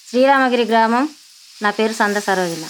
శ్రీరామగిరి గ్రామం నా పేరు సంద సరోజిన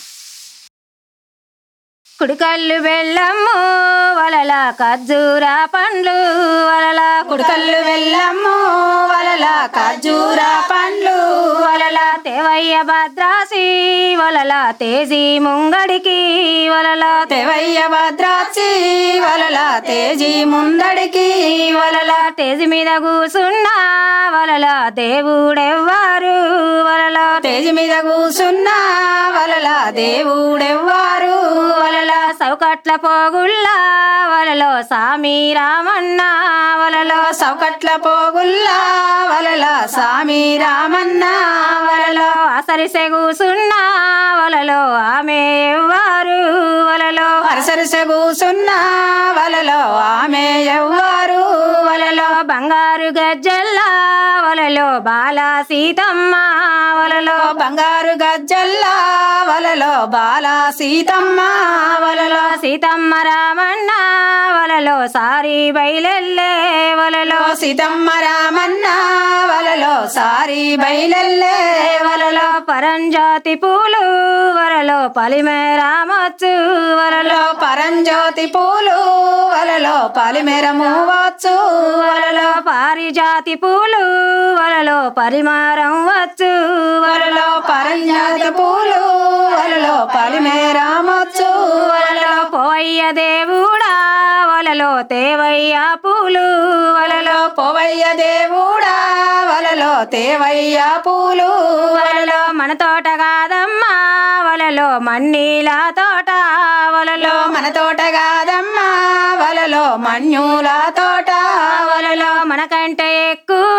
కుడికల్లు బెల్లమ్ము వలల ఖర్జూర పండ్లు వలల కుడుకల్లు వెళ్ళమ్ము వలల ఖర్జూర పండ్లు వలల తేవయ్య భద్రాసి వలల తేజీ ముంగడికి వలల తెవయ్య భద్రాచి వలల తేజీ ముందడికి వలల తేజి మీద కూసున్న వలల దేవుడెవ్వారు వలల తేజి మీద కూసున్న వలల దేవుడెవ్వారు వలల సౌకట్ల పోగుళ్ళ వలలో సామి రామన్న వలలో సౌకట్ల పోగుల్లా వలల సామి రామన్న వలలో అసరిసె కూసున్న వలలో ఆమె ఎవ్వారు వలలో అరసరిసె కూసున్న వలలో ఆమె ఎవ్వారు వలలో బంగారు గజ్జల్ల వలలో బాల సీతమ్మ వలలో బంగారు గజ్జల్లా వలలో బాల సీతమ్మ వలలో సీతమ్మ రామన్న వలలో సారి బయలెల్లే వలలో సీతమ్మ రామన్న వలలో సారి బయలల్లే వలలో పరంజాతి పూలు వలలో పలిమే రామచ్చు వలలో పరంజ్యోతి పూలు వలలో పలిమెరము వచ్చు వలలో పారిజాతి పూలు వలలో పరిమారం వచ్చు వలలో పరంజ్యోతి పూలు వలలో పలిమెరమొచ్చు వలలో పోయ్య దేవుడా వలలో తేవయ్య పూలు వలలో పోవయ్య దేవుడా వలలో తేవయ్య పూలు వలలో మన తోట కాదమ్మా వలలో మన్నీల తోట వలలో మన తోట కాదమ్మా వలలో మన్యుల తోట వలలో మనకంటే ఎక్కువ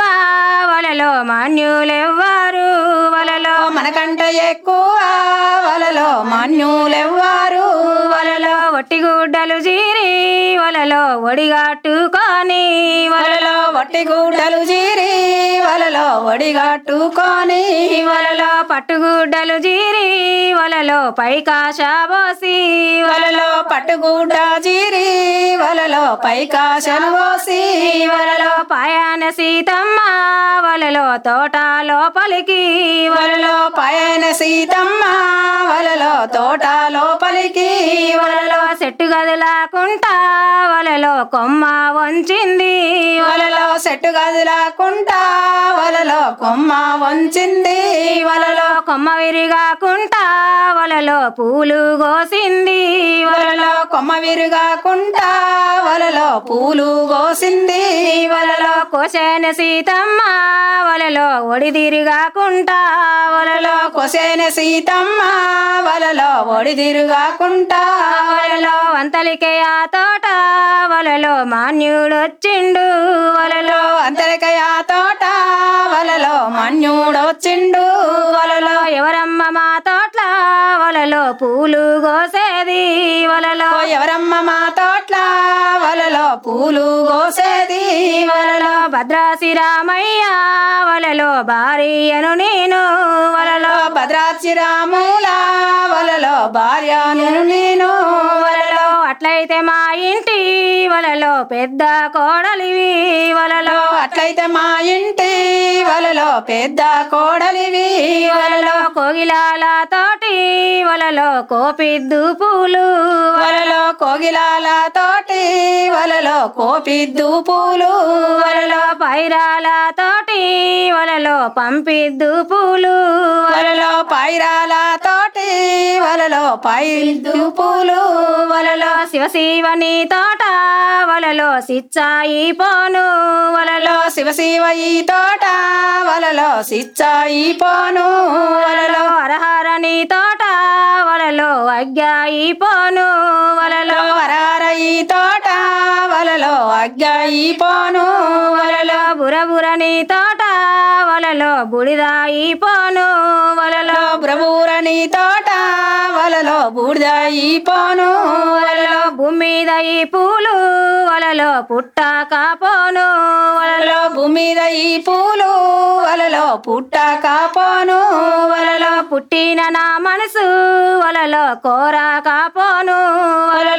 వలలో మాన్యులెవ్వారు వలలో మనకంట ఎక్కువ వలలో మన్యులెవ్వారు వలలో ఒట్టిగుడ్డలు జీరి వలలో ఒడిగట్టుకొని వలలో వలలో వట్టి గుడ్డలు జీరి వలలో ఒడిగట్టుకొని వలలో పట్టుగుడ్డలు జీరి వలలో పైకాశ పోసి వలలో పట్టుగుడ్డ జీరి వలలో పైకాశను పోసి వలలో పాయాన సీతమ్మ వలలో తోట లోపలికి వలలో పైన సీతమ్మ వలలో తోట లోపలికి వలలో చెట్టు గదిలాకుంటా వలలో కొమ్మ వంచింది వలలో చెట్టు గదిలాకుంటా వలలో కొమ్మ వంచింది వలలో కొమ్మ విరిగాకుంటా వలలో పూలు కోసింది వలలో కొమ్మ విరుగాకుంటా వలలో పూలు కోసింది వలలో కోసేన సీతమ్మ వలలో ఒడిదిరిగాకుంటా వలలో కొసేన సీతమ్మ వలలో ఒడిదిరుగాకుంటా వలలో వంతలికే ఆ తోట వలలో మాన్యుడొచ్చిండు వలలో అంతరికయ తోట వలలో మన్యుడొచ్చిండు వలలో ఎవరమ్మ మా తోట్ల వలలో పూలు కోసేది వలలో ఎవరమ్మ మా తోట్ల వలలో పూలు కోసేది వలలో భద్రాసి రామయ్య వలలో భార్యను నేను వలలో భద్రాచి రాముల వలలో భార్యను నేను వలలో అట్లయితే మా ఇంటి వలలో పెద్ద కోడలివి వలలో అట్లయితే మా ఇంటి వలలో పెద్ద కోడలివి వలలో కోగిలాల తోటి వలలో కోపిద్దు పూలు వలలో కోగిలాల తోటి వలలో కోపిద్దు పూలు వలలో పైరాల తోటి వలలో పంపిద్దు పూలు వలలో పైరాల తోటి వలలో పైద్దు పూలు వలలో శివ శివని తోట వలలో సిచ్చాయి పోను వలలో శివ శివ ఈ తోట వలలో సిచ్చాయి పోను వలలో హరహరని తోట వలలో అగ్గాయి పోను వలలో వరార ఈ తోట వలలో అగ్గాయి పోను వలలో బురబురని తోట వలలో బుడిదాయి పోను వలలో బ్రభూరని తోట వలలో బూడిదాయి పోను వలలో భూమి మీద ఈ పూలు వలలో పుట్టాక పోను వలలో వలలో భూమి మీద ఈ పూలు వలలో పుట్టాక పోను వలలో పుట్టిన నా మనసు వలలో కోరాక పోను వలలో పుట్ట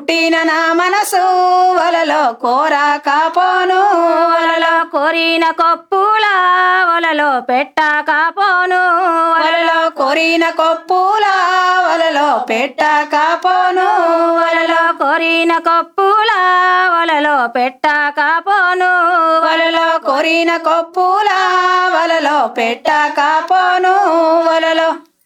పుట్టిన నా మనసు వలలో కోరా కాపోను వలలో కోరిన కొప్పుల వలలో పెట్టకపోను వలలో కొరిన కొప్పుల వలలో పెట్ట కాపోను వలలో కోరిన కొప్పుల వలలో పెట్టకపోను వలలో కొరిన కొప్పుల వలలో పెట్ట కాపోను వలలో